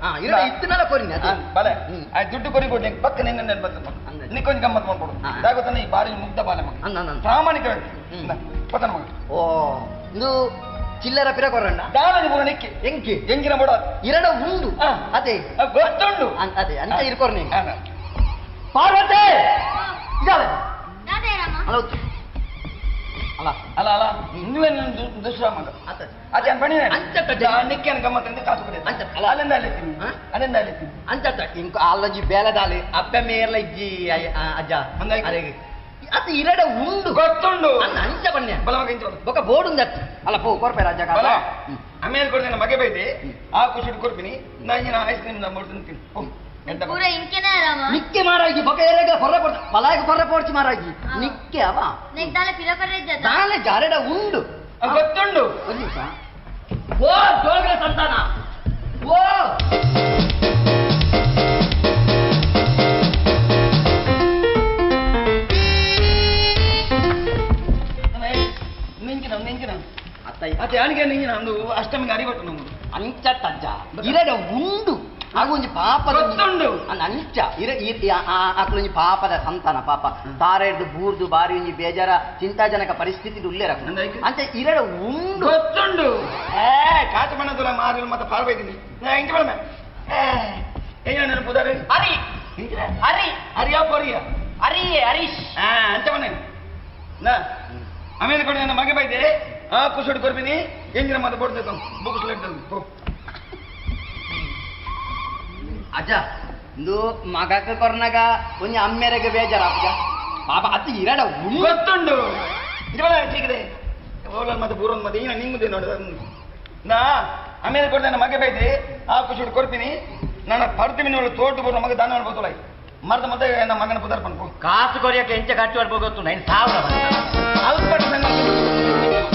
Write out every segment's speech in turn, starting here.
ಹಾ ಇರಡ ಇತ್ತಿನಲ್ಲ ಕೊರಿನಿ ಅದೇ ಬಲೆ ಹ್ಮ್. ಆಯ್ತು ದುಡ್ಡು ಕೊರಿ ಕೊಡ್ಲಿ ಪಕ್ಕ ನಿನ್ನ ನೆನಪು ಹಂಗೆ. ನೀ ಕೊಂಚ ಗಮ್ಮತ್ ಮಾಡ್ಕೊಡು ಹಾ. ಯಾಗೊತ್ತಾನೆ ಈ ಬಾರಿ ಮುಗ್ಧ ಬಾಲೆ ಮಗ ಅಂದ ಅಂದ ಪ್ರಾಮಾಣಿಕವಾಗಿ ಹ್ಮ್. ಪತನ ಮಗ ಓ ಇದು ಚಿಲ್ಲರ ಪಿರ ಕೊರಂಡ ದಾಳನಿ ಪೂರ ನಿಕ್ಕಿ ಎಂಕಿ ಎಂಗಿನ ಬಡ ಇರಡ ಉಂಡು ಹಾ. ಅದೇ ಗೊತ್ತುಂಡು ಅನ್- ಅದೇ ಅಂತ ಇರ್ಕೊರ್ನಿ ಹಾ. ಪಾರ್ವತಿ ಇದಾವೆ ಅದೇ ರಾಮ ಅಲ್ಲ ಅಲ್ಲ ಅಲ್ಲ ಅಲ್ಲ ನೀವೇನು ದುಶ್ರ ಮಗ ಆತ ಅದೇ ಬಣಿ ಅಂಚ ಕಡ್ಡೆ. ನಿಕ್ಕೇನು ಗಮ್ಮತ್ ಅಂತ ಕಾಸು ಕೊಡಿ ಅಂಚ ಅಲ್ಲ. ಅಲ್ಲಿಂದ ಅಲ್ಲಿ ಎತ್ತೀನಿ. ಹಾ? ಅಲ್ಲಿಂದ ಅಲ್ಲಿ ಎತ್ತೀನಿ. ಅಂಚ ಇಂಕ ಅಲ್ಲಜಿ ಬೇಲದಾಲಿ ಅಬ್ಬೆ ಮೇರ್ಲ ಇಜ್ಜಿ ಅಯ್ಯ- ಆ, ಅಜ್ಜ ಅಂದಾಯ್ತು. ಅದೇ ಅದು ಇರಡ ಉಂಡು ಗೊತ್ತುಂಡು ಅನ್ನ ಅಂಚ ಬನ್ನಿ ಬಲ ಮಗ ಇಂಚೋಡು ಬೊಕ ಬೋರ್ಡ್ ಉಂದತ್ ಅಲ್ಲ ಪೋ ಕೊರ್ಪೆ ರಾಜ ಬಲ ಆಮೇಲೆ ಕೊಡ್ತೇನೆ ಮಗೆ ಬೈದೆ ಆ ಕುಸುಡು ಕೊಡ್ತೀನಿ ನಾ ಇನ್ನ ಐಸ್ ಕ್ರೀಮ್ ನಾ ಮಾಡ್ತೀನಿ ತಿನ್ನು. ಹೋಗು. ಎಂತ ಪೂರ ಇಂಕೆನೇ ರಾಮ ನಿಕ್ಕೆ ಮಾರಾಗಿ ಬೊಕ ಏರೆಗ ಕೊರ್ರೆ ಕೊಡ್ತ ಪಲಾಗ ಕೊರ್ರೆ ಪೋಡ್ಚಿ ಮಾರಾಗಿ ಹಾ. ನಿಕ್ಕೆ ಅವ ನೆಕ್ ದಾಲೆ ಪಿರ ಕರೆ ಇದ್ದದ ದಾನೆ ಜಾರೆಡ ಉಂಡು ಆ, ಗೊತ್ತುಂಡು ಒಂದ್ ನಿಮಿಷ ಓ ಜೋಗ್ರ ಸಂತಾನ ಓ ನಿಂಕಿನ ನಿಂಕಿನ ಅತ್ತೈ ಅತ್ತೆ ಯಾನಿಗೆ ನಿಂಕಿನ ಒಂದು ಅಷ್ಟಮಿಗೆ ಅರಿಗೊಟ್ಟು ನಮ್ದು ಅಂಚ ತಜ್ಜ ಇರಡ ಉಂಡು ಹಾಗೂ ಒಂಜಿ ಪಾಪದ ಗೊತ್ತುಂಡು. ಅನ್ನ ಅಂಚ ಇರ ಅಕ್ಲೊಂಜಿ ಪಾಪದ ಸಂತಾನ ಪಾಪ ತಾರೆಡ್ದು ಬೂರ್ದು ಬಾರಿ ಒಂಜಿ ಬೇಜಾರ ಚಿಂತಾಜನಕ ಪರಿಸ್ಥಿತಿ ಉಳ್ಳೇರ ಅಂದಾಯ್ತು. ಅಂಚ ಇರಡ ಉಂಡು ಗೊತ್ತುಂಡು ಏ ಕಾಚು ಬಣ್ಣದುಲ ಮಾರಿ ಮತ್ತೆ ಪಾರು ಬೈತೀನಿ ನಾ ಇಂಚ ಬಳ ಏನ ನೆನಪುದಾರೆ ಹರಿ ಹರಿ ಅರಿಯಾ ಪೊರಿಯ ಹರಿ ಹರೀಶ್ ಆ ಅಂಚ ಬಣ್ಣ ನಾ ಆಮೇಲೆ ಕೊಡಿ ನನ್ನ ಮಗೆ ಬೈದೆ ಆ ಕುಸುಡು ಕೊರ್ಬಿನಿ ಎಂಜಿನ ಮತ್ತೆ ಕೊಡ್ತೇವೆ ಬುಕ್ಸ್ಲೆಟ್ ಅಜ್ಜ ಇಂದು ಮಗಕ್ಕ ಕೊರ್ನಾಗ ಒಂಜಿ ಅಮ್ಮೆರೆಗೆ ಬೇಜಾರ ಅಜ್ಜ ಪಾಪ ಅದು ಇರಡ ಉಂಡು ಗೊತ್ತುಂಡು ಇರವಲ್ಲ ಸಿಗದೆ ಓಲನ್ ಮತ್ತೆ ಬೂರನ್ ಮತ್ತೆ ಈಗ ನಿಂಗುದೆ ನೋಡಿ ನಾ ಆಮೇಲೆ ಕೊಡ್ದೆ ನನ್ನ ಮಗೆ ಬೈದೆ ಆ ಕುಸುಡು ಕೊರ್ಪಿನಿ ನನ್ನ ಪಡ್ತೀನಿ ನೋಡಿ ತೋಟು ಬರೋ ಮಗ ದಾನ ಮಾಡ್ಬೋದಲ್ಲ ಮರದ ಮತ್ತೆ ನಮ್ಮ ಮಗನ ಪುದರ್ ಪನ್ಕೋ ಕಾಸು ಕೊರಿಯಕ್ಕೆ ಎಂಚ ಖರ್ಚು ಮಾಡ್ಬೋದು ಗೊತ್ತು ನೈನ್ ಸಾವಿರ ಅದು ಪಟ್ಟು ನನ್ನ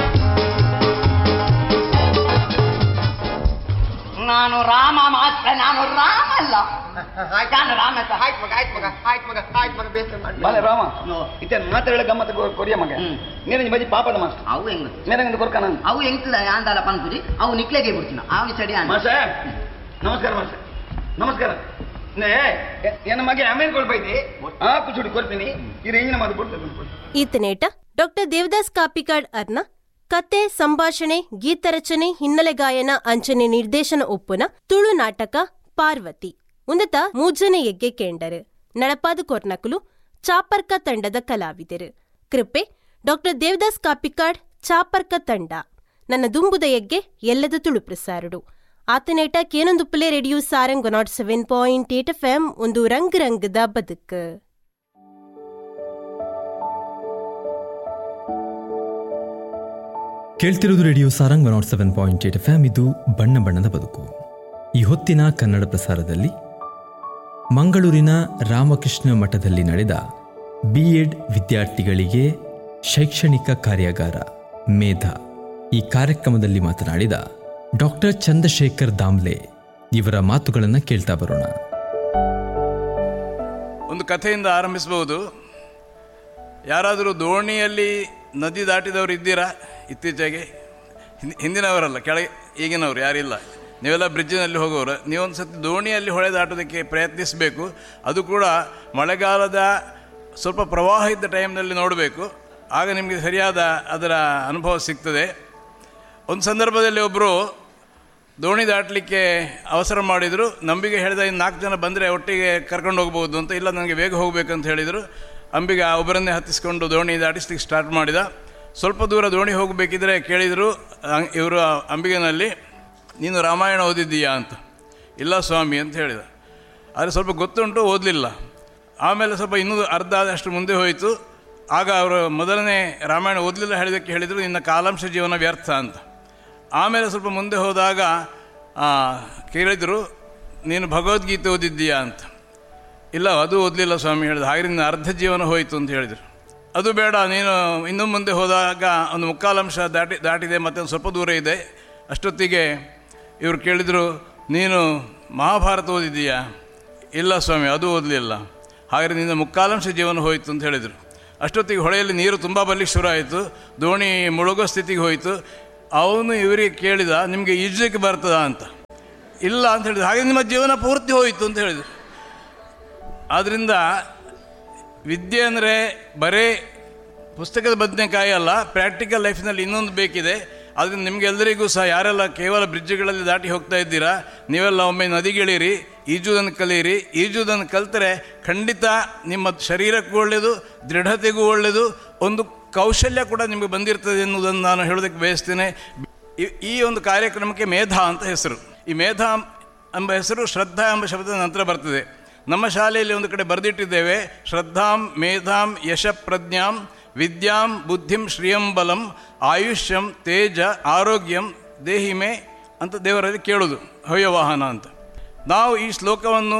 ನಾನು ರಾಮ ಮಾತ್ರ ನಾನು ರಾಮ ಅಲ್ಲ ನಾನು ರಾಮ ಅಂತ ಆಯ್ತು ಮಗ ಆಯ್ತು ಮಗ ಆಯ್ತು ಮಗ ಆಯ್ತು ಮಗ ಬೇಸರ ಮಾಡಿ ಬಾಲೆ ರಾಮ ನೋ. ಇತ್ತೆ ಮಾತ್ರ ಗಮ್ಮತ್ ಕೊರಿಯ ಮಗ ಹ್ಮ್. ನೀನು ಬಜಿ ಪಾಪದ ಮಾಸ್ಟರ್ ಅವು ಹೆಂಗ್ ಮೇರಂಗ ಕೊರ್ಕ ನಾನು ಅವು ಹೆಂಗ್ಲ ಯಾಂದಾಲ ಪನ್ಪುಜಿ ಅವು ನಿಕ್ಲೆಗೆ ಬಿಡ್ತೀನಿ ಅವು ಸಡಿ ಅನ್ನ ಮಾಷ ನಮಸ್ಕಾರ ಮಾಷ ನಮಸ್ಕಾರ ನೇ ಎನ್ನ ಮಗೆ ಆಮೇಲೆ ಕೊಡ್ಬೈತಿ ಆ ಕುಚುಡಿ ಕೊಡ್ತೀನಿ ಈ ರೇಂಜಿನ ಮಾತು ಕೊಡ್ತೇನೆ ಈತನೇಟ ಡಾಕ್ಟರ್ ದೇವದಾಸ್ ಕಾಪಿಕಾಡ್ ಅರ್ನ ಕತೆ ಸಂಭಾಷಣೆ ಗೀತರಚನೆ ಹಿನ್ನೆಲೆ ಗಾಯನ ಅಂಚನೆ ನಿರ್ದೇಶನ ಒಪ್ಪುನ ತುಳು ನಾಟಕ ಪಾರ್ವತಿ ಉಂದತ ಮೂಜನೆ ಎಗ್ಗೆ ಕೇಂಡರು ನಳಪಾದು ಕೊರ್ನಕುಲು ಚಾಪರ್ಕ ತಂಡದ ಕಲಾವಿದರು ಕೃಪೆ ಡಾಕ್ಟರ್ ದೇವದಾಸ್ ಕಾಪಿಕಾಡ್ ಚಾಪರ್ಕ ತಂಡ ನನ್ನ ದುಂಬುದ ಎಗ್ಗೆ ಎಲ್ಲದ ತುಳು ಪ್ರಸಾರುಡು ಆತನೇಟ ಕೇನೊಂದುಪ್ಪಲೆ radio Sarang nought seven point eight F M ಒಂದು ರಂಗ್ ರಂಗದ ಬದುಕು ಕೇಳ್ತಿರೋದು radio Sarang nought seven point eight F ಇದು ಬಣ್ಣ ಬಣ್ಣದ ಬದುಕು ಈ ಹೊತ್ತಿನ ಕನ್ನಡ ಪ್ರಸಾರದಲ್ಲಿ ಮಂಗಳೂರಿನ ರಾಮಕೃಷ್ಣ ಮಠದಲ್ಲಿ ನಡೆದ ಬಿ ಎಡ್ ವಿದ್ಯಾರ್ಥಿಗಳಿಗೆ ಶೈಕ್ಷಣಿಕ ಕಾರ್ಯಾಗಾರ ಮೇಧ ಈ ಕಾರ್ಯಕ್ರಮದಲ್ಲಿ ಮಾತನಾಡಿದ ಡಾಕ್ಟರ್ ಚಂದ್ರಶೇಖರ್ ದಾಮ್ಲೆ ಇವರ ಮಾತುಗಳನ್ನು ಕೇಳ್ತಾ ಬರೋಣ ಒಂದು ಕಥೆಯಿಂದ ಆರಂಭಿಸಬಹುದು ಯಾರಾದರೂ ದೋಣಿಯಲ್ಲಿ ನದಿ ದಾಟಿದವರು ಇದ್ದೀರಾ ಇತ್ತೀಚೆಗೆ ಹಿಂದ್- ಹಿಂದಿನವರಲ್ಲ ಕೆಳಗೆ ಈಗಿನವರು ಯಾರಿಲ್ಲ ನೀವೆಲ್ಲ ಬ್ರಿಡ್ಜಿನಲ್ಲಿ ಹೋಗೋರು ನೀವೊಂದು ಸತಿ ದೋಣಿಯಲ್ಲಿ ಹೊಳೆ ದಾಟೋದಕ್ಕೆ ಪ್ರಯತ್ನಿಸಬೇಕು ಅದು ಕೂಡ ಮಳೆಗಾಲದ ಸ್ವಲ್ಪ ಪ್ರವಾಹ ಇದ್ದ ಟೈಮ್ನಲ್ಲಿ ನೋಡಬೇಕು ಆಗ ನಿಮಗೆ ಸರಿಯಾದ ಅದರ ಅನುಭವ ಸಿಗ್ತದೆ ಒಂದು ಸಂದರ್ಭದಲ್ಲಿ ಒಬ್ಬರು ದೋಣಿ ದಾಟಲಿಕ್ಕೆ ಅವಸರ ಮಾಡಿದರು ನಂಬಿಗೆ ಹೇಳಿದ ಇನ್ನು ನಾಲ್ಕು ಜನ ಬಂದರೆ ಒಟ್ಟಿಗೆ ಕರ್ಕೊಂಡು ಹೋಗ್ಬೋದು ಅಂತ ಇಲ್ಲ ನನಗೆ ಬೇಗ ಹೋಗಬೇಕಂತ ಹೇಳಿದರು ಅಂಬಿಗ ಒಬ್ಬರನ್ನೇ ಹತ್ತಿಸ್ಕೊಂಡು ದೋಣಿ ದಾಟಿಸ್ಲಿಕ್ಕೆ ಸ್ಟಾರ್ಟ್ ಮಾಡಿದ ಸ್ವಲ್ಪ ದೂರ ದೋಣಿ ಹೋಗಬೇಕಿದ್ರೆ ಕೇಳಿದರು ಇವರು ಅಂಬಿಗನಲ್ಲಿ ನೀನು ರಾಮಾಯಣ ಓದಿದ್ದೀಯಾ ಅಂತ ಇಲ್ಲ ಸ್ವಾಮಿ ಅಂತ ಹೇಳಿದ ಆದರೆ ಸ್ವಲ್ಪ ಗೊತ್ತುಂಟು ಓದಲಿಲ್ಲ ಆಮೇಲೆ ಸ್ವಲ್ಪ ಇನ್ನೂ ಅರ್ಧ ಆದಷ್ಟು ಮುಂದೆ ಹೋಯಿತು ಆಗ ಅವರು ಮೊದಲನೇ ರಾಮಾಯಣ ಓದಲಿಲ್ಲ ಹೇಳಿದಕ್ಕೆ ಹೇಳಿದರು ನಿನ್ನ ಕಾಲಾಂಶ ಜೀವನ ವ್ಯರ್ಥ ಅಂತ ಆಮೇಲೆ ಸ್ವಲ್ಪ ಮುಂದೆ ಹೋದಾಗ ಆ, ಕೇಳಿದರು ನೀನು ಭಗವದ್ಗೀತೆ ಓದಿದ್ದೀಯಾ ಅಂತ ಇಲ್ಲ ಅದು ಓದಲಿಲ್ಲ ಸ್ವಾಮಿ ಹೇಳಿದ ಹಾಗೆ ನಿನ್ನ ಅರ್ಧ ಜೀವನ ಹೋಯಿತು ಅಂತ ಹೇಳಿದರು ಅದು ಬೇಡ ನೀನು ಇನ್ನೂ ಮುಂದೆ ಹೋದಾಗ ಒಂದು ಮುಕ್ಕಾಲಂಶ ದಾಟಿ ದಾಟಿದೆ ಮತ್ತು ಒಂದು ಸ್ವಲ್ಪ ದೂರ ಇದೆ ಅಷ್ಟೊತ್ತಿಗೆ ಇವರು ಕೇಳಿದರು ನೀನು ಮಹಾಭಾರತ ಓದಿದ್ದೀಯಾ ಇಲ್ಲ ಸ್ವಾಮಿ ಅದು ಓದಲಿಲ್ಲ ಹಾಗೆ ನಿನ್ನ ಮುಕ್ಕಾಲಂಶ ಜೀವನ ಹೋಯಿತು ಅಂತ ಹೇಳಿದರು ಅಷ್ಟೊತ್ತಿಗೆ ಹೊಳೆಯಲ್ಲಿ ನೀರು ತುಂಬ ಬರ್ಲಿಕ್ಕೆ ಶುರು ಆಯಿತು ದೋಣಿ ಮುಳುಗೋ ಸ್ಥಿತಿಗೆ ಹೋಯಿತು ಅವನು ಇವರಿಗೆ ಕೇಳಿದ ನಿಮಗೆ ಈಜಲಿಕ್ಕೆ ಬರ್ತದಾ ಅಂತ ಇಲ್ಲ ಅಂತ ಹೇಳಿದ್ರು ಹಾಗೆ ನಿಮ್ಮ ಜೀವನ ಪೂರ್ತಿ ಹೋಯಿತು ಅಂತ ಹೇಳಿದ್ರು ಆದ್ದರಿಂದ ವಿದ್ಯೆ ಅಂದರೆ ಬರೇ ಪುಸ್ತಕದ ಬದನೆಕಾಯಿ ಅಲ್ಲ ಪ್ರಾಕ್ಟಿಕಲ್ ಲೈಫ್ನಲ್ಲಿ ಇನ್ನೊಂದು ಬೇಕಿದೆ ಅದರಿಂದ ನಿಮಗೆಲ್ಲರಿಗೂ ಸಹ ಯಾರೆಲ್ಲ ಕೇವಲ ಬ್ರಿಡ್ಜ್ಗಳಲ್ಲಿ ದಾಟಿ ಹೋಗ್ತಾ ಇದ್ದೀರಾ ನೀವೆಲ್ಲ ಒಮ್ಮೆ ನದಿಗಿಳಿರಿ ಈಜುವುದನ್ನು ಕಲಿಯಿರಿ ಈಜುವುದನ್ನು ಕಲಿತರೆ ಖಂಡಿತ ನಿಮ್ಮ ಶರೀರಕ್ಕೂ ಒಳ್ಳೆಯದು ದೃಢತೆಗೂ ಒಳ್ಳೆಯದು ಒಂದು ಕೌಶಲ್ಯ ಕೂಡ ನಿಮಗೆ ಬಂದಿರ್ತದೆ ಎನ್ನುವುದನ್ನು ನಾನು ಹೇಳೋದಕ್ಕೆ ಬಯಸ್ತೇನೆ ಈ- ಈ ಒಂದು ಕಾರ್ಯಕ್ರಮಕ್ಕೆ ಮೇಧಾ ಅಂತ ಹೆಸರು ಈ ಮೇಧಾ ಎಂಬ ಹೆಸರು ಶ್ರದ್ಧಾ ಎಂಬ ಶಬ್ದದ ನಂತರ ಬರ್ತದೆ ನಮ್ಮ ಶಾಲೆಯಲ್ಲಿ ಒಂದು ಕಡೆ ಬರೆದಿಟ್ಟಿದ್ದೇವೆ ಶ್ರದ್ಧಾಂ ಮೇಧಾಂ ಯಶ ಪ್ರಜ್ಞಾಂ ವಿದ್ಯಾಂ ಬುದ್ಧಿಂ ಶ್ರಿಯಂ ಬಲಂ ಆಯುಷ್ಯಂ ತೇಜ ಆರೋಗ್ಯಂ ದೇಹಿಮೆ ಅಂತ ದೇವರಲ್ಲಿ ಕೇಳೋದು ಹವ್ಯವಾಹನ ಅಂತ ನಾವು ಈ ಶ್ಲೋಕವನ್ನು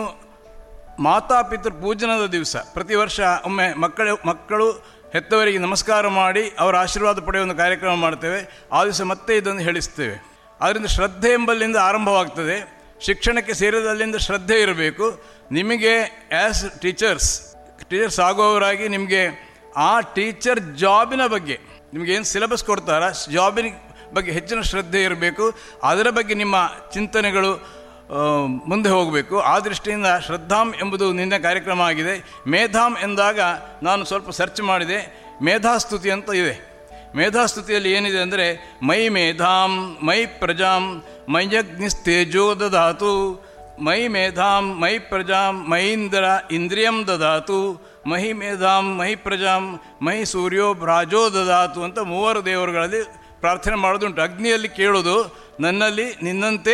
ಮಾತಾಪಿತೃ ಪೂಜನದ ದಿವಸ ಪ್ರತಿ ವರ್ಷ ಒಮ್ಮೆ ಮಕ್ಕಳು ಮಕ್ಕಳು ಹೆತ್ತವರಿಗೆ ನಮಸ್ಕಾರ ಮಾಡಿ ಅವರ ಆಶೀರ್ವಾದ ಪಡೆಯುವ ಒಂದು ಕಾರ್ಯಕ್ರಮ ಮಾಡ್ತೇವೆ ಆ ದಿವಸ ಮತ್ತೆ ಇದನ್ನು ಹೇಳಿಸ್ತೇವೆ ಆದ್ದರಿಂದ ಶ್ರದ್ಧೆ ಎಂಬಲ್ಲಿಂದ ಆರಂಭವಾಗ್ತದೆ ಶಿಕ್ಷಣಕ್ಕೆ ಸೇರಿದಲ್ಲಿಂದ ಶ್ರದ್ಧೆ ಇರಬೇಕು ನಿಮಗೆ ಆ್ಯಸ್ ಟೀಚರ್ಸ್ ಟೀಚರ್ಸ್ ಆಗುವವರಾಗಿ ನಿಮಗೆ ಆ ಟೀಚರ್ ಜಾಬಿನ ಬಗ್ಗೆ ನಿಮಗೇನು ಸಿಲೆಬಸ್ ಕೊಡ್ತಾರ ಜಾಬಿನ ಬಗ್ಗೆ ಹೆಚ್ಚಿನ ಶ್ರದ್ಧೆ ಇರಬೇಕು ಅದರ ಬಗ್ಗೆ ನಿಮ್ಮ ಚಿಂತನೆಗಳು ಆ, ಮುಂದೆ ಹೋಗಬೇಕು ಆ ದೃಷ್ಟಿಯಿಂದ ಶ್ರದ್ಧಾಂ ಎಂಬುದು ನಿನ್ನೆ ಕಾರ್ಯಕ್ರಮ ಆಗಿದೆ ಮೇಧಾಂ ಎಂದಾಗ ನಾನು ಸ್ವಲ್ಪ ಸರ್ಚ್ ಮಾಡಿದೆ ಮೇಧಾಸ್ತುತಿ ಅಂತ ಇದೆ ಮೇಧಾಸ್ತುತಿಯಲ್ಲಿ ಏನಿದೆ ಅಂದರೆ ಮೈ ಮೇಧಾಂ ಮೈ ಪ್ರಜಾಂ ಮೈಯಗ್ನಿಸ್ತೇಜೋ ದದಾತು ಮೈ ಮೇಧಾಂ ಮೈ ಪ್ರಜಾಂ ಮೈಂದ್ರ ಇಂದ್ರಿಯಂ ದದಾತು ಮಹಿ ಮೇಧಾಂ ಮಹಿ ಪ್ರಜಾಂ ಮಹಿ ಸೂರ್ಯೋ ಭ್ರಾಜೋ ದದಾತು ಅಂತ ಮೂವರು ದೇವರುಗಳಲ್ಲಿ ಪ್ರಾರ್ಥನೆ ಮಾಡೋದುಂಟು ಅಗ್ನಿಯಲ್ಲಿ ಕೇಳೋದು ನನ್ನಲ್ಲಿ ನಿನ್ನಂತೆ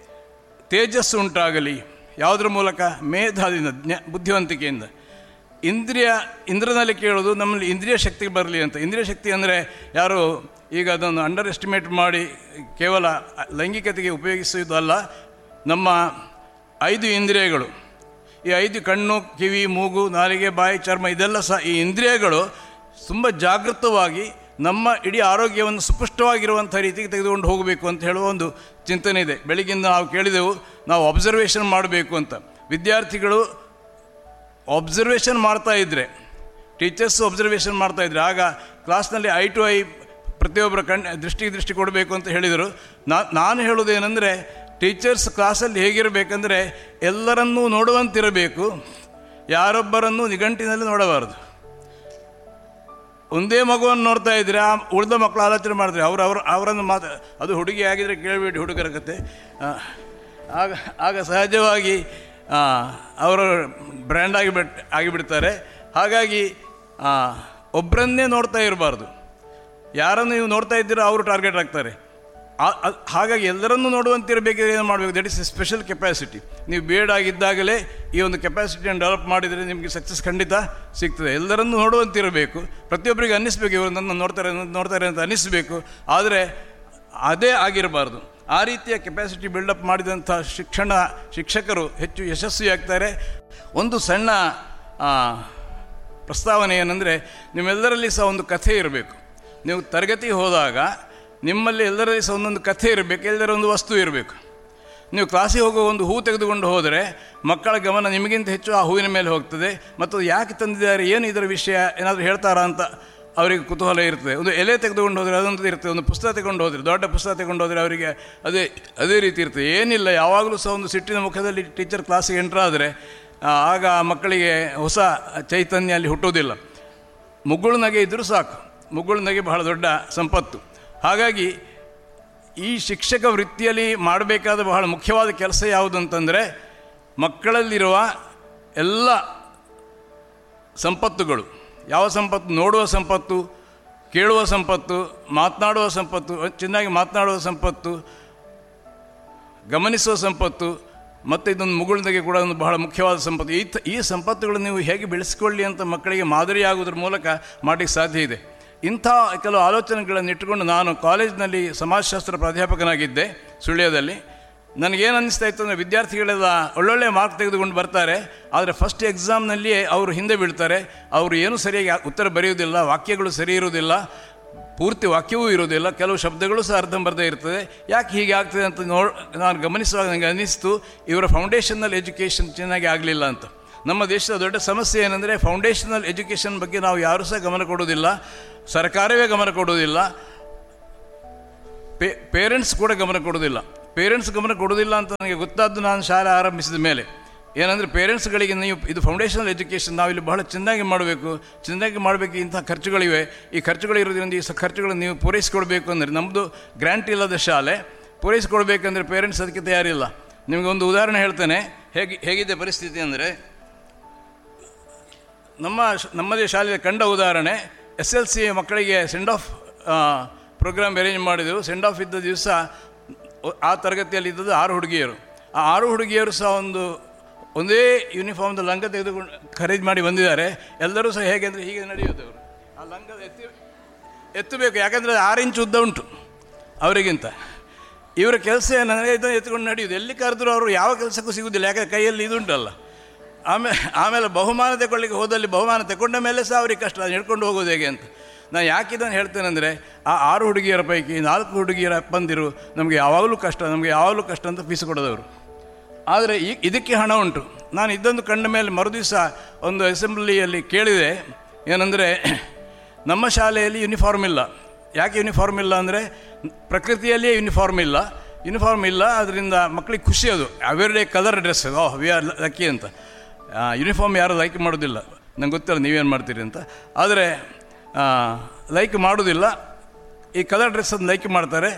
ತೇಜಸ್ಸು ಉಂಟಾಗಲಿ ಯಾವುದರ ಮೂಲಕ ಮೇಧಾದಿಂದ ಜ್ಞ ಬುದ್ಧಿವಂತಿಕೆಯಿಂದ ಇಂದ್ರಿಯ ಇಂದ್ರನಲ್ಲಿ ಕೇಳೋದು ನಮ್ಮಲ್ಲಿ ಇಂದ್ರಿಯ ಶಕ್ತಿ ಬರಲಿ ಅಂತ ಇಂದ್ರಿಯ ಶಕ್ತಿ ಅಂದರೆ ಯಾರು ಈಗ ಅದನ್ನು ಅಂಡರ್ ಎಸ್ಟಿಮೇಟ್ ಮಾಡಿ ಕೇವಲ ಲೈಂಗಿಕತೆಗೆ ಉಪಯೋಗಿಸುವುದಲ್ಲ ನಮ್ಮ ಐದು ಇಂದ್ರಿಯಗಳು ಈ ಐದು ಕಣ್ಣು ಕಿವಿ ಮೂಗು ನಾಲಿಗೆ ಬಾಯಿ ಚರ್ಮ ಇದೆಲ್ಲ ಸಹ ಈ ಇಂದ್ರಿಯಗಳು ತುಂಬ ಜಾಗೃತವಾಗಿ ನಮ್ಮ ಇಡೀ ಆರೋಗ್ಯವನ್ನು ಸುಪುಷ್ಟವಾಗಿರುವಂಥ ರೀತಿಗೆ ತೆಗೆದುಕೊಂಡು ಹೋಗಬೇಕು ಅಂತ ಹೇಳುವ ಒಂದು ಚಿಂತನೆ ಇದೆ ಬೆಳಗಿಂದ ನಾವು ಕೇಳಿದೆವು ನಾವು ಅಬ್ಸರ್ವೇಷನ್ ಮಾಡಬೇಕು ಅಂತ ವಿದ್ಯಾರ್ಥಿಗಳು ಅಬ್ಸರ್ವೇಷನ್ ಮಾಡ್ತಾ ಇದ್ದರೆ ಟೀಚರ್ಸ್ ಅಬ್ಸರ್ವೇಷನ್ ಮಾಡ್ತಾ ಇದ್ದರೆ ಆಗ ಕ್ಲಾಸ್ನಲ್ಲಿ ಐ ಟು ಐ ಪ್ರತಿಯೊಬ್ಬರ ಕಣ್ ದೃಷ್ಟಿಗೆ ದೃಷ್ಟಿ ಕೊಡಬೇಕು ಅಂತ ಹೇಳಿದರು ನಾ ನಾನು ಹೇಳೋದೇನೆಂದರೆ ಟೀಚರ್ಸ್ ಕ್ಲಾಸಲ್ಲಿ ಹೇಗಿರಬೇಕಂದ್ರೆ ಎಲ್ಲರನ್ನೂ ನೋಡುವಂತಿರಬೇಕು ಯಾರೊಬ್ಬರನ್ನೂ ನಿಘಂಟಿನಲ್ಲಿ ನೋಡಬಾರದು ಒಂದೇ ಮಗುವನ್ನು ನೋಡ್ತಾ ಇದ್ರೆ ಆ ಉಳಿದ ಮಕ್ಕಳು ಆಲೋಚನೆ ಮಾಡಿದ್ರೆ ಅವರು ಅವರು ಅವರನ್ನು ಮಾತು ಅದು ಹುಡುಗಿ ಆಗಿದ್ರೆ ಕೇಳಬೇಡಿ ಹುಡುಗರ ಕತೆ ಆ, ಆಗ ಆಗ ಸಹಜವಾಗಿ ಆ, ಅವರು ಬ್ರ್ಯಾಂಡ್ ಆಗಿಬಿಟ್ ಆಗಿಬಿಡ್ತಾರೆ ಹಾಗಾಗಿ ಆ, ಒಬ್ಬರನ್ನೇ ನೋಡ್ತಾ ಇರಬಾರ್ದು ಯಾರನ್ನು ನೀವು ನೋಡ್ತಾ ಇದ್ದೀರೋ ಅವರು ಟಾರ್ಗೆಟ್ ಆಗ್ತಾರೆ ಆ- ಅದ್- ಹಾಗಾಗಿ ಎಲ್ಲರನ್ನೂ ನೋಡುವಂತಿರಬೇಕಾದ್ರೆ ಏನು ಮಾಡಬೇಕು that is a special capacity ನೀವು ಬಿ ಎಡ್ ಆಗಿದ್ದಾಗಲೇ ಈ ಒಂದು ಕೆಪಾಸಿಟಿಯನ್ನು ಡೆವಲಪ್ ಮಾಡಿದರೆ ನಿಮಗೆ ಸಕ್ಸಸ್ ಖಂಡಿತ ಸಿಗ್ತದೆ ಎಲ್ಲರನ್ನೂ ನೋಡುವಂತಿರಬೇಕು ಪ್ರತಿಯೊಬ್ಬರಿಗೆ ಅನ್ನಿಸ್ಬೇಕು ಇವರು ನನ್ನ ನೋಡ್ತಾರೆ ನನ್ನ ನೋಡ್ತಾರೆ ಅಂತ ಅನ್ನಿಸ್ಬೇಕು ಆದರೆ ಅದೇ ಆಗಿರಬಾರ್ದು ಆ ರೀತಿಯ ಕೆಪಾಸಿಟಿ ಬಿಲ್ಡಪ್ ಮಾಡಿದಂಥ ಶಿಕ್ಷಣ ಶಿಕ್ಷಕರು ಹೆಚ್ಚು ಯಶಸ್ವಿಯಾಗ್ತಾರೆ ಒಂದು ಸಣ್ಣ ಆ, ಪ್ರಸ್ತಾವನೆ ಏನಂದರೆ ನಿಮ್ಮೆಲ್ಲರಲ್ಲಿ ಸಹ ಒಂದು ಕಥೆ ಇರಬೇಕು ನೀವು ತರಗತಿ ಹೋದಾಗ ನಿಮ್ಮಲ್ಲಿ ಎಲ್ಲರಲ್ಲಿ ಸಹ ಒಂದೊಂದು ಕಥೆ ಇರಬೇಕು ಎಲ್ಲರ ಒಂದು ವಸ್ತು ಇರಬೇಕು ನೀವು ಕ್ಲಾಸಿಗೆ ಹೋಗೋ ಒಂದು ಹೂ ತೆಗೆದುಕೊಂಡು ಹೋದರೆ ಮಕ್ಕಳ ಗಮನ ನಿಮಗಿಂತ ಹೆಚ್ಚು ಆ ಹೂವಿನ ಮೇಲೆ ಹೋಗ್ತದೆ ಮತ್ತು ಅದು ಯಾಕೆ ತಂದಿದ್ದಾರೆ ಏನು ಇದರ ವಿಷಯ ಏನಾದರೂ ಹೇಳ್ತಾರಾ ಅಂತ ಅವರಿಗೆ ಕುತೂಹಲ ಇರ್ತದೆ ಒಂದು ಎಲೆ ತೆಗೆದುಕೊಂಡು ಹೋದರೆ ಅದೊಂದು ಇರ್ತದೆ ಒಂದು ಪುಸ್ತಕ ತಗೊಂಡು ಹೋದರೆ ದೊಡ್ಡ ಪುಸ್ತಕ ತಗೊಂಡು ಹೋದರೆ ಅವರಿಗೆ ಅದೇ ಅದೇ ರೀತಿ ಇರ್ತದೆ ಏನಿಲ್ಲ ಯಾವಾಗಲೂ ಸಹ ಒಂದು ಸಿಟ್ಟಿನ ಮುಖದಲ್ಲಿ ಟೀಚರ್ ಕ್ಲಾಸಿಗೆ ಎಂಟ್ರ್ ಆದರೆ ಆಗ ಆ ಮಕ್ಕಳಿಗೆ ಹೊಸ ಚೈತನ್ಯ ಅಲ್ಲಿ ಹುಟ್ಟೋದಿಲ್ಲ ಮುಗುಳು ನಗೆ ಇದ್ದರೂ ಸಾಕು ಮುಗುಳು ನಗೆ ಬಹಳ ದೊಡ್ಡ ಸಂಪತ್ತು ಹಾಗಾಗಿ ಈ ಶಿಕ್ಷಕ ವೃತ್ತಿಯಲ್ಲಿ ಮಾಡಬೇಕಾದ ಬಹಳ ಮುಖ್ಯವಾದ ಕೆಲಸ ಯಾವುದು ಅಂತಂದರೆ ಮಕ್ಕಳಲ್ಲಿರುವ ಎಲ್ಲ ಸಂಪತ್ತುಗಳು ಯಾವ ಸಂಪತ್ತು ನೋಡುವ ಸಂಪತ್ತು ಕೇಳುವ ಸಂಪತ್ತು ಮಾತನಾಡುವ ಸಂಪತ್ತು ಚೆನ್ನಾಗಿ ಮಾತನಾಡುವ ಸಂಪತ್ತು ಗಮನಿಸುವ ಸಂಪತ್ತು ಮತ್ತು ಇದೊಂದು ಮುಗುಳ್ನಗೆ ಕೂಡ ಒಂದು ಬಹಳ ಮುಖ್ಯವಾದ ಸಂಪತ್ತು ಈ ತ- ಈ ಸಂಪತ್ತುಗಳನ್ನು ನೀವು ಹೇಗೆ ಬೆಳೆಸ್ಕೊಳ್ಳಿ ಅಂತ ಮಕ್ಕಳಿಗೆ ಮಾದರಿಯಾಗುವುದ್ರ ಮೂಲಕ ಮಾಡಲಿಕ್ಕೆ ಸಾಧ್ಯ ಇದೆ ಇಂಥ ಕೆಲವು ಆಲೋಚನೆಗಳನ್ನು ಇಟ್ಟುಕೊಂಡು ನಾನು ಕಾಲೇಜಿನಲ್ಲಿ ಸಮಾಜಶಾಸ್ತ್ರ ಪ್ರಾಧ್ಯಾಪಕನಾಗಿದ್ದೆ ಸುಳ್ಯದಲ್ಲಿ ನನಗೇನು ಅನ್ನಿಸ್ತಾ ಇತ್ತು ಅಂದರೆ ವಿದ್ಯಾರ್ಥಿಗಳೆಲ್ಲ ಒಳ್ಳೊಳ್ಳೆ ಮಾರ್ಕ್ ತೆಗೆದುಕೊಂಡು ಬರ್ತಾರೆ ಆದರೆ ಫಸ್ಟ್ ಎಕ್ಸಾಮ್ನಲ್ಲಿಯೇ ಅವರು ಹಿಂದೆ ಬೀಳ್ತಾರೆ ಅವರು ಏನೂ ಸರಿಯಾಗಿ ಆ- ಉತ್ತರ ಬರೆಯುವುದಿಲ್ಲ ವಾಕ್ಯಗಳು ಸರಿ ಇರುವುದಿಲ್ಲ ಪೂರ್ತಿ ವಾಕ್ಯವೂ ಇರೋದಿಲ್ಲ ಕೆಲವು ಶಬ್ದಗಳು ಸಹ ಅರ್ಧಂಬರ್ಧ ಇರ್ತದೆ ಯಾಕೆ ಹೀಗೆ ಆಗ್ತದೆ ಅಂತ ನೋಡ್ ನಾನು ಗಮನಿಸುವಾಗ ನನಗೆ ಅನ್ನಿಸ್ತು ಇವರ ಫೌಂಡೇಶನಲ್ ಎಜುಕೇಷನ್ ಚೆನ್ನಾಗಿ ಆಗಲಿಲ್ಲ ಅಂತ ನಮ್ಮ ದೇಶದ ದೊಡ್ಡ ಸಮಸ್ಯೆ ಏನಂದರೆ ಫೌಂಡೇಶನಲ್ ಎಜುಕೇಷನ್ ಬಗ್ಗೆ ನಾವು ಯಾರೂ ಸಹ ಗಮನ ಕೊಡೋದಿಲ್ಲ ಸರ್ಕಾರವೇ ಗಮನ ಕೊಡೋದಿಲ್ಲ ಪೇ ಪೇರೆಂಟ್ಸ್ ಕೂಡ ಗಮನ ಕೊಡೋದಿಲ್ಲ ಪೇರೆಂಟ್ಸ್ ಗಮನ ಕೊಡೋದಿಲ್ಲ ಅಂತ ನನಗೆ ಗೊತ್ತಾದ್ದು ನಾನು ಶಾಲೆ ಆರಂಭಿಸಿದ ಮೇಲೆ ಏನಂದರೆ ಪೇರೆಂಟ್ಸ್ಗಳಿಗೆ ನೀವು ಇದು ಫೌಂಡೇಶನಲ್ ಎಜುಕೇಷನ್ ನಾವಿಲ್ಲಿ ಬಹಳ ಚೆನ್ನಾಗಿ ಮಾಡಬೇಕು ಚೆನ್ನಾಗಿ ಮಾಡಬೇಕು ಇಂಥ ಖರ್ಚುಗಳಿವೆ ಈ ಖರ್ಚುಗಳು ಇರೋದ್ರಿಂದ ಈ ಸ ಖರ್ಚುಗಳನ್ನು ನೀವು ಪೂರೈಸಿಕೊಡ್ಬೇಕು ಅಂದರೆ ನಮ್ಮದು ಗ್ರ್ಯಾಂಟ್ ಇಲ್ಲದ ಶಾಲೆ ಪೂರೈಸಿಕೊಡ್ಬೇಕಂದ್ರೆ ಪೇರೆಂಟ್ಸ್ ಅದಕ್ಕೆ ತಯಾರಿಲ್ಲ ನಿಮಗೆ ಒಂದು ಉದಾಹರಣೆ ಹೇಳ್ತೇನೆ ಹೇಗೆ ಹೇಗಿದೆ ಪರಿಸ್ಥಿತಿ ಅಂದರೆ ನಮ್ಮ ಶ- ನಮ್ಮದೇ ಶಾಲೆಯ ಕಂಡ ಉದಾಹರಣೆ ಎಸ್ ಎಲ್ ಸಿ ಮಕ್ಕಳಿಗೆ ಸೆಂಡ್ ಆಫ್ ಪ್ರೋಗ್ರಾಮ್ ಅರೇಂಜ್ ಮಾಡಿದೆವು ಸೆಂಡ್ ಆಫ್ ಇದ್ದ ದಿವಸ ಆ ತರಗತಿಯಲ್ಲಿ ಇದ್ದದ್ದು ಆರು ಹುಡುಗಿಯರು ಆ ಆರು ಹುಡುಗಿಯರು ಸಹ ಒಂದು ಒಂದೇ ಯೂನಿಫಾರ್ಮ್ದ ಲಂಗ ತೆಗೆದುಕೊಂಡು ಖರೀದಿ ಮಾಡಿ ಬಂದಿದ್ದಾರೆ ಎಲ್ಲರೂ ಸಹ ಹೇಗೆ ಅಂದರೆ ಹೀಗೆ ನಡೆಯೋದು ಅವರು ಆ ಲಂಗ ಎತ್ತಿ ಎತ್ತಬೇಕು ಯಾಕಂದರೆ ಆರು ಇಂಚು ಉದ್ದ ಉಂಟು ಅವರಿಗಿಂತ ಇವರ ಕೆಲಸ ಏನಂದರೆ ಇದನ್ನು ಎತ್ಕೊಂಡು ನಡೆಯುವುದು ಎಲ್ಲಿ ಕರೆದ್ರು ಅವರು ಯಾವ ಕೆಲಸಕ್ಕೂ ಸಿಗುವುದಿಲ್ಲ ಯಾಕಂದರೆ ಕೈಯಲ್ಲಿ ಇದುಂಟಲ್ಲ ಆಮೇಲೆ ಆಮೇಲೆ ಬಹುಮಾನ ತಗೊಳ್ಳಿಕ್ಕೆ ಹೋದಲ್ಲಿ ಬಹುಮಾನ ತಗೊಂಡ ಮೇಲೆ ಸಹ ಅವ್ರಿಗೆ ಕಷ್ಟ ಅದನ್ನ ಹಿಡ್ಕೊಂಡು ಹೋಗೋದು ಹೇಗೆ ಅಂತ ನಾನು ಯಾಕೆ ಇದನ್ನು ಹೇಳ್ತೇನೆ ಅಂದರೆ ಆ ಆರು ಹುಡುಗಿಯರ ಪೈಕಿ ನಾಲ್ಕು ಹುಡುಗಿಯರ ಅಪ್ಪಂದಿರು ನಮಗೆ ಯಾವಾಗಲೂ ಕಷ್ಟ ನಮಗೆ ಯಾವಾಗಲೂ ಕಷ್ಟ ಅಂತ ಫೀಸ್ ಕೊಡೋದವರು ಆದರೆ ಈ ಇದಕ್ಕೆ ಹಣ ಉಂಟು ನಾನು ಇದೊಂದು ಕಂಡ ಮೇಲೆ ಮರುದಿವಸ ಒಂದು ಅಸೆಂಬ್ಲಿಯಲ್ಲಿ ಕೇಳಿದೆ ಏನಂದರೆ ನಮ್ಮ ಶಾಲೆಯಲ್ಲಿ ಯೂನಿಫಾರ್ಮ್ ಇಲ್ಲ ಯಾಕೆ ಯೂನಿಫಾರ್ಮ್ ಇಲ್ಲ ಅಂದರೆ ಪ್ರಕೃತಿಯಲ್ಲಿಯೇ ಯೂನಿಫಾರ್ಮ್ ಇಲ್ಲ ಯೂನಿಫಾರ್ಮ್ ಇಲ್ಲ ಅದರಿಂದ ಮಕ್ಕಳಿಗೆ ಖುಷಿ ಅದು ಅವೆರಡೇ colour dress oh we are lucky ಅಂತ ಯೂನಿಫಾರ್ಮ್ ಯಾರು ಲೈಕ್ ಮಾಡೋದಿಲ್ಲ ನಂಗೆ ಗೊತ್ತಿಲ್ಲ ನೀವೇನು ಮಾಡ್ತೀರಿ ಅಂತ ಆದರೆ ಲೈಕ್ ಮಾಡೋದಿಲ್ಲ ಈ ಕಲರ್ ಡ್ರೆಸ್ಸನ್ನು ಲೈಕ್ ಮಾಡ್ತಾರೆ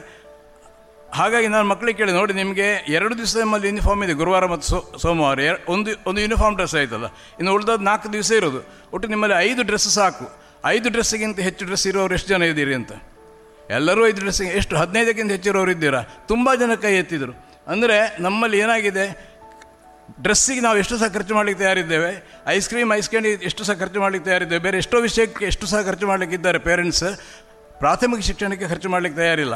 ಹಾಗಾಗಿ ನಾನು ಮಕ್ಕಳಿಗೆ ಕೇಳಿ ನೋಡಿ ನಿಮಗೆ ಎರಡು ದಿವಸ ನಮ್ಮಲ್ಲಿ ಯೂನಿಫಾರ್ಮ್ ಇದೆ ಗುರುವಾರ ಮತ್ತು ಸೋ ಸೋಮವಾರ ಎರ- ಒಂದು ಒಂದು ಯೂನಿಫಾರ್ಮ್ ಡ್ರೆಸ್ ಆಯ್ತಲ್ಲ ಇನ್ನು ಉಳಿದದ್ದು ನಾಲ್ಕು ದಿವಸ ಇರೋದು ಒಟ್ಟು ನಿಮ್ಮಲ್ಲಿ ಐದು ಡ್ರೆಸ್ ಸಾಕು ಐದು ಡ್ರೆಸ್ಸಿಗಿಂತ ಹೆಚ್ಚು ಡ್ರೆಸ್ ಇರೋರು ಎಷ್ಟು ಜನ ಇದ್ದೀರಿ ಅಂತ ಎಲ್ಲರೂ ಐದು ಡ್ರೆಸ್ಸಿಗೆ ಎಷ್ಟು ಹದಿನೈದಕ್ಕಿಂತ ಹೆಚ್ಚಿರೋರು ಇದ್ದೀರಾ ತುಂಬ ಜನ ಕೈ ಎತ್ತಿದರು ಅಂದರೆ ನಮ್ಮಲ್ಲಿ ಏನಾಗಿದೆ ಡ್ರೆಸ್ಸಿಗೆ ನಾವು ಎಷ್ಟು ಸಹ ಖರ್ಚು ಮಾಡಲಿಕ್ಕೆ ತಯಾರಿದ್ದೇವೆ ಐಸ್ ಕ್ರೀಮ್ ಐಸ್ ಕ್ಯಾಂಡಿ ಎಷ್ಟು ಸಹ ಖರ್ಚು ಮಾಡಲಿಕ್ಕೆ ತಯಾರಿದ್ದೇವೆ ಬೇರೆ ಎಷ್ಟೋ ವಿಷಯಕ್ಕೆ ಎಷ್ಟು ಸಹ ಖರ್ಚು ಮಾಡಲಿಕ್ಕಿದ್ದಾರೆ ಪೇರೆಂಟ್ಸ್ ಪ್ರಾಥಮಿಕ ಶಿಕ್ಷಣಕ್ಕೆ ಖರ್ಚು ಮಾಡಲಿಕ್ಕೆ ತಯಾರಿಲ್ಲ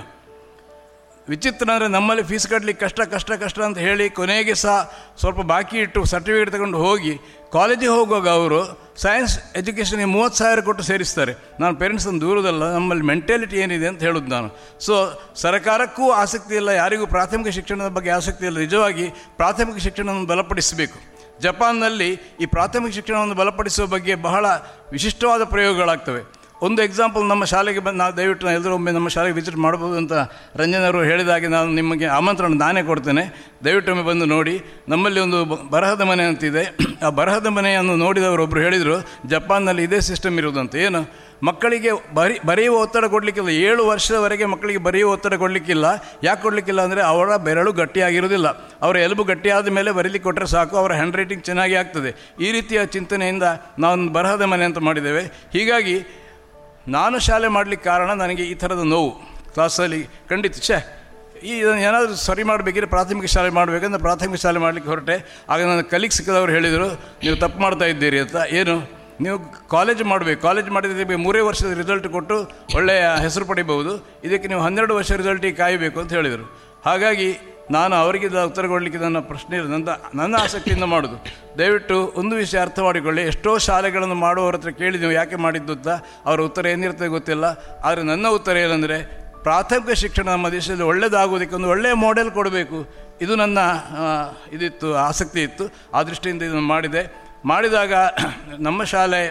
ವಿಚಿತ್ರ ಅಂದರೆ ನಮ್ಮಲ್ಲಿ ಫೀಸ್ ಕಟ್ಟಲಿಕ್ಕೆ ಕಷ್ಟ ಕಷ್ಟ ಕಷ್ಟ ಅಂತ ಹೇಳಿ ಕೊನೆಗೆ ಸಹ ಸ್ವಲ್ಪ ಬಾಕಿ ಇಟ್ಟು ಸರ್ಟಿಫಿಕೇಟ್ ತಗೊಂಡು ಹೋಗಿ ಕಾಲೇಜಿಗೆ ಹೋಗುವಾಗ ಅವರು ಸೈನ್ಸ್ ಎಜುಕೇಷನ್ಗೆ ಮೂವತ್ತು ಸಾವಿರ ಕೊಟ್ಟು ಸೇರಿಸ್ತಾರೆ ನಾನು ಪೇರೆಂಟ್ಸನ್ನು ದೂರದಲ್ಲ ನಮ್ಮಲ್ಲಿ ಮೆಂಟಾಲಿಟಿ ಏನಿದೆ ಅಂತ ಹೇಳೋದು ನಾನು ಸೊ ಸರ್ಕಾರಕ್ಕೂ ಆಸಕ್ತಿ ಇಲ್ಲ ಯಾರಿಗೂ ಪ್ರಾಥಮಿಕ ಶಿಕ್ಷಣದ ಬಗ್ಗೆ ಆಸಕ್ತಿ ಇಲ್ಲ ನಿಜವಾಗಿ ಪ್ರಾಥಮಿಕ ಶಿಕ್ಷಣವನ್ನು ಬಲಪಡಿಸಬೇಕು ಜಪಾನ್ನಲ್ಲಿ ಈ ಪ್ರಾಥಮಿಕ ಶಿಕ್ಷಣವನ್ನು ಬಲಪಡಿಸುವ ಬಗ್ಗೆ ಬಹಳ ವಿಶಿಷ್ಟವಾದ ಪ್ರಯೋಗಗಳಾಗ್ತವೆ ಒಂದು ಎಕ್ಸಾಂಪಲ್ ನಮ್ಮ ಶಾಲೆಗೆ ಬಂದು ನಾವು ದಯವಿಟ್ಟು ನಾವು ಎಲ್ಲರೂ ಒಮ್ಮೆ ನಮ್ಮ ಶಾಲೆಗೆ ವಿಸಿಟ್ ಮಾಡ್ಬೋದು ಅಂತ ರಂಜನವರು ಹೇಳಿದಾಗೆ ನಾನು ನಿಮಗೆ ಆಮಂತ್ರಣ ನಾನೇ ಕೊಡ್ತೇನೆ ದಯವಿಟ್ಟು ಒಮ್ಮೆ ಬಂದು ನೋಡಿ ನಮ್ಮಲ್ಲಿ ಒಂದು ಬ- ಬರಹದ ಮನೆ ಅಂತಿದೆ ಆ ಬರಹದ ಮನೆಯನ್ನು ನೋಡಿದವರು ಒಬ್ಬರು ಹೇಳಿದರು ಜಪಾನ್ನಲ್ಲಿ ಇದೇ ಸಿಸ್ಟಮ್ ಇರೋದಂತ ಏನು ಮಕ್ಕಳಿಗೆ ಬರಿ ಬರೆಯುವ ಒತ್ತಡ ಕೊಡಲಿಕ್ಕಿಲ್ಲ ಏಳು ವರ್ಷದವರೆಗೆ ಮಕ್ಕಳಿಗೆ ಬರೆಯುವ ಒತ್ತಡ ಕೊಡಲಿಕ್ಕಿಲ್ಲ ಯಾಕೆ ಕೊಡಲಿಕ್ಕಿಲ್ಲ ಅಂದರೆ ಅವರ ಬೆರಳು ಗಟ್ಟಿಯಾಗಿರೋದಿಲ್ಲ ಅವರ ಎಲುಬು ಗಟ್ಟಿಯಾದ ಮೇಲೆ ಬರೀಲಿಕ್ಕೆ ಕೊಟ್ಟರೆ ಸಾಕು ಅವರ ಹ್ಯಾಂಡ್ ರೈಟಿಂಗ್ ಚೆನ್ನಾಗಿ ಆಗ್ತದೆ ಈ ರೀತಿಯ ಚಿಂತನೆಯಿಂದ ನಾವು ಬರಹದ ಮನೆ ಅಂತ ಮಾಡಿದ್ದೇವೆ ಹೀಗಾಗಿ ನಾನು ಶಾಲೆ ಮಾಡಲಿಕ್ಕೆ ಕಾರಣ ನನಗೆ ಈ ಥರದ ನೋವು ಕ್ಲಾಸಲ್ಲಿ ಖಂಡಿತ ಛೇ ಈ ಇದನ್ನು ಏನಾದರೂ ಸರಿ ಮಾಡಬೇಕಿದ್ರೆ ಪ್ರಾಥಮಿಕ ಶಾಲೆ ಮಾಡಬೇಕಂದ್ರೆ ಪ್ರಾಥಮಿಕ ಶಾಲೆ ಮಾಡಲಿಕ್ಕೆ ಹೊರಟೆ ಆಗ ನನ್ನ ಕಲೀಗ್ ಸಿಕ್ಕದವರು ಹೇಳಿದರು ನೀವು ತಪ್ಪು ಮಾಡ್ತಾ ಇದ್ದೀರಿ ಅಂತ ಏನು ನೀವು ಕಾಲೇಜ್ ಮಾಡಬೇಕು ಕಾಲೇಜ್ ಮಾಡಿದ್ರೆ ಮೂರೇ ವರ್ಷದ ರಿಸಲ್ಟ್ ಕೊಟ್ಟು ಒಳ್ಳೆಯ ಹೆಸರು ಪಡಿಬಹುದು ಇದಕ್ಕೆ ನೀವು ಹನ್ನೆರಡು ವರ್ಷ ರಿಸಲ್ಟಿಗೆ ಕಾಯಬೇಕು ಅಂತ ಹೇಳಿದರು ಹಾಗಾಗಿ ನಾನು ಅವರಿಗೆ ದ- ಉತ್ತರ ಕೊಡಲಿಕ್ಕೆ ನನ್ನ ಪ್ರಶ್ನೆ ಇಲ್ಲ ನನ್ನ ನನ್ನ ಆಸಕ್ತಿಯಿಂದ ಮಾಡೋದು ದಯವಿಟ್ಟು ಒಂದು ವಿಷಯ ಅರ್ಥ ಮಾಡಿಕೊಳ್ಳಿ ಎಷ್ಟೋ ಶಾಲೆಗಳನ್ನು ಮಾಡುವವರ ಹತ್ರ ಕೇಳಿ ನೀವು ಯಾಕೆ ಮಾಡಿದ್ದು ಅಂತ ಅವರ ಉತ್ತರ ಏನಿರ್ತದೆ ಗೊತ್ತಿಲ್ಲ ಆದರೆ ನನ್ನ ಉತ್ತರ ಏನಂದರೆ ಪ್ರಾಥಮಿಕ ಶಿಕ್ಷಣ ನಮ್ಮ ದೇಶದಲ್ಲಿ ಒಳ್ಳೆಯದಾಗೋದಕ್ಕೆ ಒಂದು ಒಳ್ಳೆಯ ಮಾಡೆಲ್ ಕೊಡಬೇಕು ಇದು ನನ್ನ ಆ, ಇದಿತ್ತು ಆಸಕ್ತಿ ಇತ್ತು ಆ ದೃಷ್ಟಿಯಿಂದ ಇದನ್ನು ಮಾಡಿದೆ ಮಾಡಿದಾಗ ನಮ್ಮ ಶಾಲೆ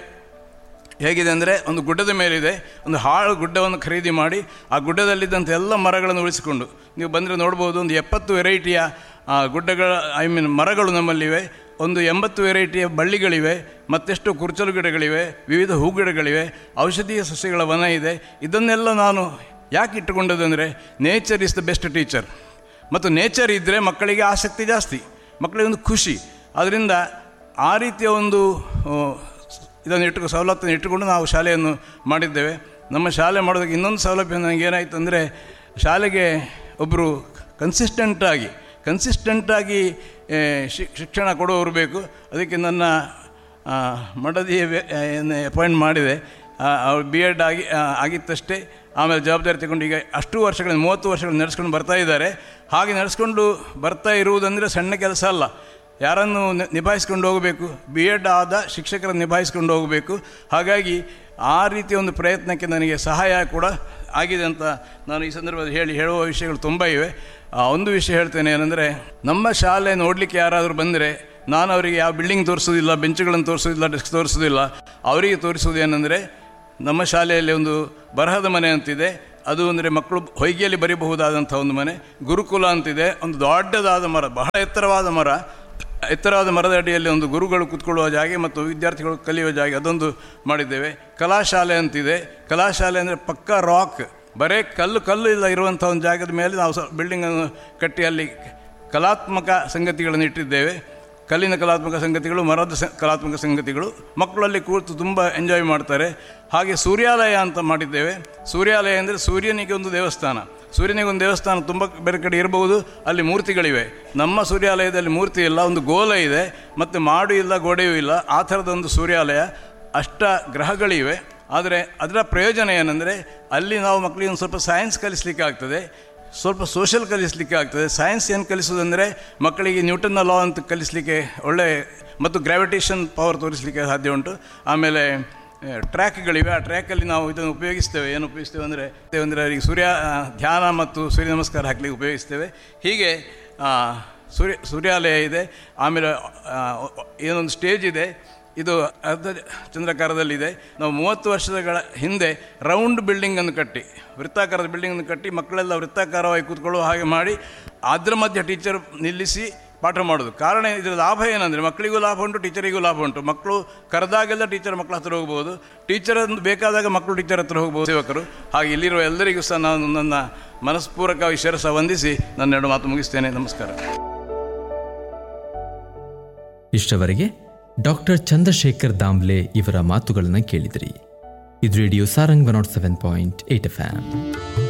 ಹೇಗಿದೆ ಅಂದರೆ ಒಂದು ಗುಡ್ಡದ ಮೇಲಿದೆ ಒಂದು ಹಾಳು ಗುಡ್ಡವನ್ನು ಖರೀದಿ ಮಾಡಿ ಆ ಗುಡ್ಡದಲ್ಲಿದ್ದಂಥ ಎಲ್ಲ ಮರಗಳನ್ನು ಉಳಿಸಿಕೊಂಡು ನೀವು ಬಂದರೆ ನೋಡ್ಬೋದು ಒಂದು ಎಪ್ಪತ್ತು ವೆರೈಟಿಯ ಆ, ಗುಡ್ಡಗಳ ಐ ಮೀನ್ ಮರಗಳು ನಮ್ಮಲ್ಲಿವೆ ಒಂದು ಎಂಬತ್ತು ವೆರೈಟಿಯ ಬಳ್ಳಿಗಳಿವೆ ಮತ್ತೆಷ್ಟು ಕುರ್ಚಲು ಗಿಡಗಳಿವೆ ವಿವಿಧ ಹೂ ಗಿಡಗಳಿವೆ ಔಷಧೀಯ ಸಸ್ಯಗಳ ವನ ಇದೆ ಇದನ್ನೆಲ್ಲ ನಾನು ಯಾಕೆ ಇಟ್ಟುಕೊಂಡದಂದರೆ nature is the best teacher ಮತ್ತು ನೇಚರ್ ಇದ್ದರೆ ಮಕ್ಕಳಿಗೆ ಆಸಕ್ತಿ ಜಾಸ್ತಿ ಮಕ್ಕಳಿಗೆ ಒಂದು ಖುಷಿ ಅದರಿಂದ ಆ ರೀತಿಯ ಒಂದು ಆ, ಇದನ್ನು ಇಟ್ಟು ಸವಲತ್ತನ್ನು ಇಟ್ಟುಕೊಂಡು ನಾವು ಶಾಲೆಯನ್ನು ಮಾಡಿದ್ದೇವೆ ನಮ್ಮ ಶಾಲೆ ಮಾಡೋದಕ್ಕೆ ಇನ್ನೊಂದು ಸೌಲಭ್ಯ ನನಗೆ ಏನಾಯಿತು ಅಂದರೆ ಶಾಲೆಗೆ ಒಬ್ಬರು ಕನ್ಸಿಸ್ಟೆಂಟಾಗಿ ಕನ್ಸಿಸ್ಟೆಂಟಾಗಿ ಏ, ಶಿ- ಶಿಕ್ಷಣ ಕೊಡುವವರು ಬೇಕು ಅದಕ್ಕೆ ನನ್ನ ಆ, ಮಡದಿಯ ಅಪಾಯಿಂಟ್ ಮಾಡಿದೆ ಅವ್ರು ಬಿ ಎಡ್ ಆಗಿ ಆ, ಆಗಿತ್ತಷ್ಟೇ ಆಮೇಲೆ ಜವಾಬ್ದಾರಿ ತಗೊಂಡು ಈಗ ಅಷ್ಟು ವರ್ಷಗಳಿಂದ ಮೂವತ್ತು ವರ್ಷಗಳು ನಡೆಸ್ಕೊಂಡು ಬರ್ತಾ ಇದ್ದಾರೆ ಹಾಗೆ ನಡೆಸ್ಕೊಂಡು ಬರ್ತಾ ಇರುವುದಂದರೆ ಸಣ್ಣ ಕೆಲಸ ಅಲ್ಲ ಯಾರನ್ನು ನಿ- ನಿಭಾಯಿಸ್ಕೊಂಡು ಹೋಗಬೇಕು ಬಿ ಎಡ್ ಆದ ಶಿಕ್ಷಕರನ್ನು ನಿಭಾಯಿಸ್ಕೊಂಡು ಹೋಗಬೇಕು ಹಾಗಾಗಿ ಆ ರೀತಿಯ ಒಂದು ಪ್ರಯತ್ನಕ್ಕೆ ನನಗೆ ಸಹಾಯ ಕೂಡ ಆಗಿದೆ ಅಂತ ನಾನು ಈ ಸಂದರ್ಭದಲ್ಲಿ ಹೇಳಿ ಹೇಳುವ ವಿಷಯಗಳು ತುಂಬ ಇವೆ ಆ, ಒಂದು ವಿಷಯ ಹೇಳ್ತೇನೆ ಏನಂದರೆ ನಮ್ಮ ಶಾಲೆ ನೋಡಲಿಕ್ಕೆ ಯಾರಾದರೂ ಬಂದರೆ ನಾನು ಅವರಿಗೆ ಯಾವ ಬಿಲ್ಡಿಂಗ್ ತೋರಿಸೋದಿಲ್ಲ ಬೆಂಚುಗಳನ್ನು ತೋರಿಸೋದಿಲ್ಲ ಡೆಸ್ಕ್ ತೋರಿಸೋದಿಲ್ಲ ಅವರಿಗೆ ತೋರಿಸೋದು ಏನಂದರೆ ನಮ್ಮ ಶಾಲೆಯಲ್ಲಿ ಒಂದು ಬರಹದ ಮನೆ ಅಂತಿದೆ ಅದು ಅಂದರೆ ಮಕ್ಕಳು ಹೊಯ್ಗೆಯಲ್ಲಿ ಬರೀಬಹುದಾದಂಥ ಒಂದು ಮನೆ ಗುರುಕುಲ ಅಂತಿದೆ ಒಂದು ದೊಡ್ಡದಾದ ಮರ ಬಹಳ ಎತ್ತರವಾದ ಮರ ಎತ್ತರವಾದ ಮರದ ಅಡಿಯಲ್ಲಿ ಒಂದು ಗುರುಗಳು ಕೂತ್ಕೊಳ್ಳುವ ಜಾಗೆ ಮತ್ತು ವಿದ್ಯಾರ್ಥಿಗಳು ಕಲಿಯುವ ಜಾಗೆ ಅದೊಂದು ಮಾಡಿದ್ದೇವೆ ಕಲಾಶಾಲೆ ಅಂತಿದೆ ಕಲಾಶಾಲೆ ಅಂದರೆ ಪಕ್ಕಾ ರಾಕ್ ಬರೇ ಕಲ್ಲು ಕಲ್ಲು ಇಲ್ಲ ಇರುವಂಥ ಒಂದು ಜಾಗದ ಮೇಲೆ ನಾವು ಸ ಬಿಲ್ಡಿಂಗನ್ನು ಕಟ್ಟಿ ಅಲ್ಲಿ ಕಲಾತ್ಮಕ ಸಂಗತಿಗಳನ್ನು ಇಟ್ಟಿದ್ದೇವೆ ಕಲ್ಲಿನ ಕಲಾತ್ಮಕ ಸಂಗತಿಗಳು ಮರದ ಸ ಕಲಾತ್ಮಕ ಸಂಗತಿಗಳು ಮಕ್ಕಳಲ್ಲಿ ಕೂತು ತುಂಬ ಎಂಜಾಯ್ ಮಾಡ್ತಾರೆ ಹಾಗೆ ಸೂರ್ಯಾಲಯ ಅಂತ ಮಾಡಿದ್ದೇವೆ ಸೂರ್ಯಾಲಯ ಅಂದರೆ ಸೂರ್ಯನಿಗೆ ಒಂದು ದೇವಸ್ಥಾನ ಸೂರ್ಯನಿಗೆ ಒಂದು ದೇವಸ್ಥಾನ ತುಂಬ ಬೇರೆ ಕಡೆ ಇರಬಹುದು ಅಲ್ಲಿ ಮೂರ್ತಿಗಳಿವೆ ನಮ್ಮ ಸೂರ್ಯಾಲಯದಲ್ಲಿ ಮೂರ್ತಿ ಇಲ್ಲ ಒಂದು ಗೋಲ ಇದೆ ಮತ್ತು ಮಾಡು ಇಲ್ಲ ಗೋಡೆಯೂ ಇಲ್ಲ ಆ ಥರದ ಒಂದು ಸೂರ್ಯಾಲಯ ಅಷ್ಟ ಗ್ರಹಗಳಿವೆ ಆದರೆ ಅದರ ಪ್ರಯೋಜನ ಏನಂದರೆ ಅಲ್ಲಿ ನಾವು ಮಕ್ಕಳಿಗೆ ಒಂದು ಸ್ವಲ್ಪ ಸೈನ್ಸ್ ಕಲಿಸಲಿಕ್ಕೆ ಆಗ್ತದೆ ಸ್ವಲ್ಪ ಸೋಷಲ್ ಕಲಿಸಲಿಕ್ಕೆ ಆಗ್ತದೆ ಸೈನ್ಸ್ ಏನು ಕಲಿಸೋದಂದರೆ ಮಕ್ಕಳಿಗೆ ನ್ಯೂಟನ್ನ ಲಾ ಅಂತ ಕಲಿಸಲಿಕ್ಕೆ ಒಳ್ಳೆ ಮತ್ತು ಗ್ರಾವಿಟೇಷನ್ ಪವರ್ ತೋರಿಸಲಿಕ್ಕೆ ಸಾಧ್ಯ ಉಂಟು ಆಮೇಲೆ ಟ್ರ್ಯಾಕ್ಗಳಿವೆ ಆ ಟ್ರ್ಯಾಕಲ್ಲಿ ನಾವು ಇದನ್ನು ಉಪಯೋಗಿಸ್ತೇವೆ ಏನು ಉಪಯೋಗಿಸ್ತೇವೆ ಅಂದರೆ ಅಂದರೆ ಈಗ ಸೂರ್ಯ ಆ, ಧ್ಯಾನ ಮತ್ತು ಸೂರ್ಯ ನಮಸ್ಕಾರ ಹಾಕಲಿಕ್ಕೆ ಉಪಯೋಗಿಸ್ತೇವೆ ಹೀಗೆ ಆ, ಸೂರ್ಯ ಸೂರ್ಯಾಲಯ ಇದೆ ಆಮೇಲೆ ಆ, ಏನೊಂದು ಸ್ಟೇಜ್ ಇದೆ ಇದು ಅರ್ಧ ಚಂದ್ರಾಕಾರದಲ್ಲಿದೆ ನಾವು ಮೂವತ್ತು ವರ್ಷಗಳ ಹಿಂದೆ ರೌಂಡ್ ಬಿಲ್ಡಿಂಗನ್ನು ಕಟ್ಟಿ ವೃತ್ತಾಕಾರದ ಬಿಲ್ಡಿಂಗನ್ನು ಕಟ್ಟಿ ಮಕ್ಕಳೆಲ್ಲ ವೃತ್ತಾಕಾರವಾಗಿ ಕೂತ್ಕೊಳ್ಳುವ ಹಾಗೆ ಮಾಡಿ ಅದರ ಮಧ್ಯೆ ಟೀಚರ್ ನಿಲ್ಲಿಸಿ ಪಾಠ ಮಾಡೋದು ಕಾರಣ ಇದರ ಲಾಭ ಏನಂದರೆ ಮಕ್ಕಳಿಗೂ ಲಾಭ ಉಂಟು ಟೀಚರಿಗೂ ಲಾಭ ಉಂಟು ಮಕ್ಕಳು ಕರೆದಾಗೆಲ್ಲ ಟೀಚರ್ ಮಕ್ಕಳ ಹತ್ರ ಹೋಗ್ಬೋದು ಟೀಚರ್ ಬೇಕಾದಾಗ ಮಕ್ಕಳು ಟೀಚರ್ ಹತ್ರ ಹೋಗ್ಬೋದು ಸೇವಕರು ಹಾಗೆ ಇಲ್ಲಿರುವ ಎಲ್ಲರಿಗೂ ಸಹ ನಾನು ನನ್ನ ಮನಸ್ಪೂರ್ವಕವಾಗಿ ಶಿರಸ ವಂದಿಸಿ ನನ್ನ ಎರಡು ಮಾತು ಮುಗಿಸ್ತೇನೆ ನಮಸ್ಕಾರ ಇಷ್ಟವರೆಗೆ ಡಾಕ್ಟರ್ ಚಂದ್ರಶೇಖರ್ ದಾಮ್ಲೆ ಇವರ ಮಾತುಗಳನ್ನು ಕೇಳಿದಿರಿ ಇದು radio Sarang one nought seven point eight F